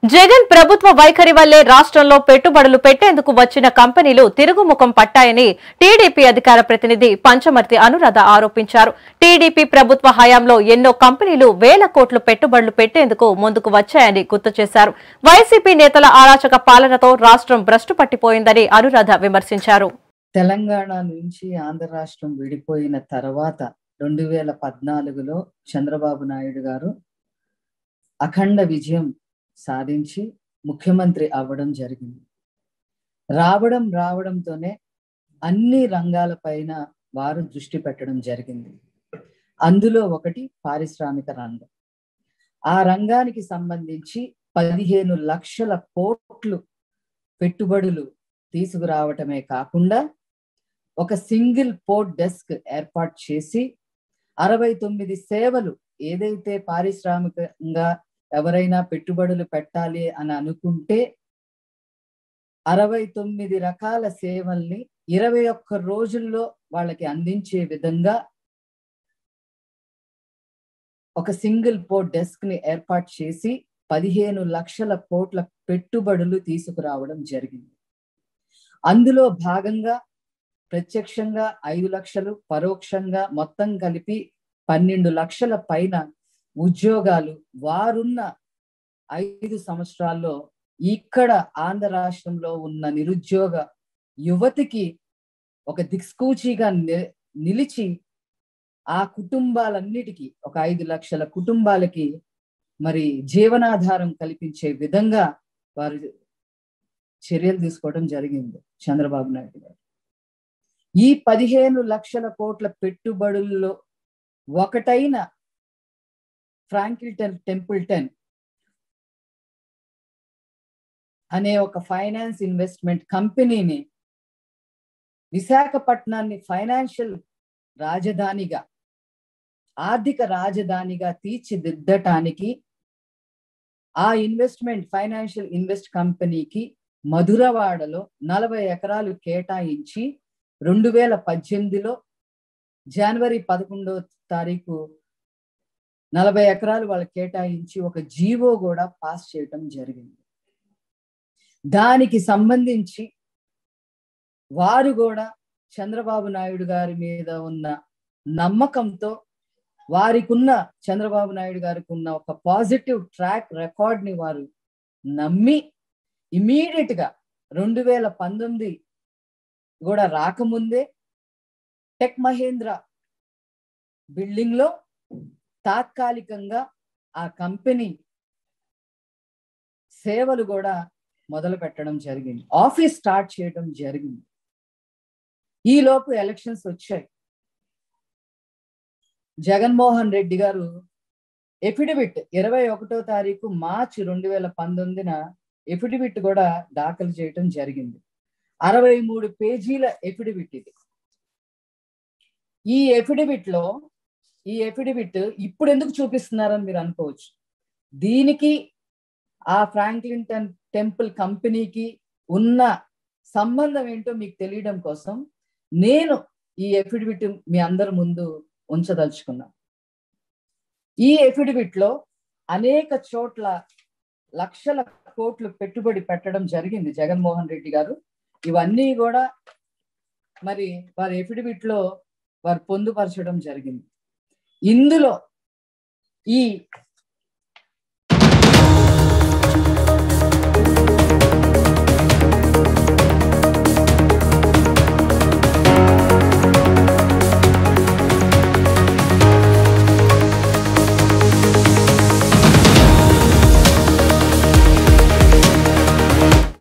జగన్ ప్రభుత్వ వైఖరి వల్లే రాష్ట్రంలో పెట్టుబడులు పెట్టేందుకు వచ్చిన కంపెనీలు తిరుగుముఖం పట్టాయని టీడీపీ అధికార ప్రతినిధి పంచమర్తి అనురాధ ఆరోపించారు టీడీపీ ప్రభుత్వ హయాంలో ఎన్నో కంపెనీలు వేల కోట్లు పెట్టుబడులు పెట్టేందుకు ముందుకు వచ్చాయని గుర్తు చేశారు వైసీపీ నేతల అరాచక పాలనతో రాష్ట్రం భ్రష్టు పట్టిపోయిందని అనురాధ విమర్శించారు తెలంగాణ నుంచి ఆంధ్ర రాష్ట్రం విడిపోయిన తర్వాత రెండు వేల పద్నాలుగులో చంద్రబాబు నాయుడు గారు అఖండ విజయం సాధించి ముఖ్యమంత్రి అవ్వడం జరిగింది రావడం రావడంతోనే అన్ని రంగాలపైన వారు దృష్టి పెట్టడం జరిగింది అందులో ఒకటి పారిశ్రామిక రంగం ఆ రంగానికి సంబంధించి పదిహేను లక్షల కోట్లు పెట్టుబడులు తీసుకురావటమే కాకుండా ఒక సింగిల్ పోర్ట్ డెస్క్ ఏర్పాటు చేసి అరవై తొమ్మిది సేవలు ఏదైతే పారిశ్రామికంగా ఎవరైనా పెట్టుబడులు పెట్టాలి అని అనుకుంటే అరవై తొమ్మిది రకాల సేవల్ని ఇరవై ఒక్క రోజుల్లో వాళ్ళకి అందించే విధంగా ఒక సింగిల్ పోర్ట్ డెస్క్ ని ఏర్పాటు చేసి పదిహేను లక్షల కోట్ల పెట్టుబడులు తీసుకురావడం జరిగింది అందులో భాగంగా ప్రత్యక్షంగా ఐదు లక్షలు పరోక్షంగా మొత్తం కలిపి పన్నెండు లక్షల పైన ఉద్యోగాలు వారున్న ఐదు సంవత్సరాల్లో ఇక్కడ ఆంధ్ర రాష్ట్రంలో ఉన్న నిరుద్యోగ యువతికి ఒక దిక్సూచిగా నిలిచి ఆ కుటుంబాలన్నిటికీ ఒక ఐదు లక్షల కుటుంబాలకి మరి జీవనాధారం కల్పించే విధంగా వారు చర్యలు తీసుకోవడం జరిగింది చంద్రబాబు నాయుడు గారు ఈ పదిహేను లక్షల కోట్ల పెట్టుబడుల్లో ఒకటైన ఫ్రాంకిల్టన్ టెంపుల్టన్ అనే ఒక ఫైనాన్స్ ఇన్వెస్ట్మెంట్ కంపెనీని విశాఖపట్నాన్ని ఫైనాన్షియల్ రాజధానిగా ఆర్థిక రాజధానిగా తీర్చిదిద్దటానికి ఆ ఇన్వెస్ట్మెంట్ ఫైనాన్షియల్ ఇన్వెస్ట్ కంపెనీకి మధురవాడలో నలభై ఎకరాలు కేటాయించి రెండు వేల పద్దెనిమిదిలో జనవరి పదకొండో తారీఖు నలభై ఎకరాలు వాళ్ళు కేటాయించి ఒక జీవో కూడా పాస్ చేయటం జరిగింది దానికి సంబంధించి వారు కూడా చంద్రబాబు నాయుడు గారి మీద ఉన్న నమ్మకంతో వారికి ఉన్న చంద్రబాబు నాయుడు గారికి ఉన్న ఒక పాజిటివ్ ట్రాక్ రికార్డ్ ని వారు నమ్మి ఇమీడియట్ గా రెండు వేల పంతొమ్మిది కూడా రాకముందే టెక్ మహేంద్ర బిల్డింగ్ లో తాత్కాలికంగా ఆ కంపెనీ సేవలు కూడా మొదలు పెట్టడం జరిగింది ఆఫీస్ స్టార్ట్ చేయడం జరిగింది ఈ లోపు ఎలక్షన్స్ వచ్చాయి జగన్మోహన్ రెడ్డి గారు ఎఫిడవిట్ ఇరవై ఒకటో తారీఖు మార్చి రెండు వేల పంతొమ్మిదిన ఎఫిడవిట్ కూడా దాఖలు చేయటం జరిగింది అరవై మూడు పేజీల ఎఫిడవిట్ ఇది ఈ ఎఫిడవిట్ లో ఈ ఎఫిడవిట్ ఇప్పుడు ఎందుకు చూపిస్తున్నారని మీరు అనుకోవచ్చు దీనికి ఆ ఫ్రాంక్లింటన్ టెంపుల్ కంపెనీకి ఉన్న సంబంధం ఏంటో మీకు తెలియడం కోసం నేను ఈ ఎఫిడవిట్ మీ అందరి ముందు ఉంచదలుచుకున్నా ఈ ఎఫిడవిట్ లో అనేక చోట్ల లక్షల కోట్లు పెట్టుబడి పెట్టడం జరిగింది జగన్మోహన్ రెడ్డి గారు ఇవన్నీ కూడా మరి వారి ఎఫిడవిట్ లో వారు పొందుపరచడం జరిగింది ఇందులో ఈ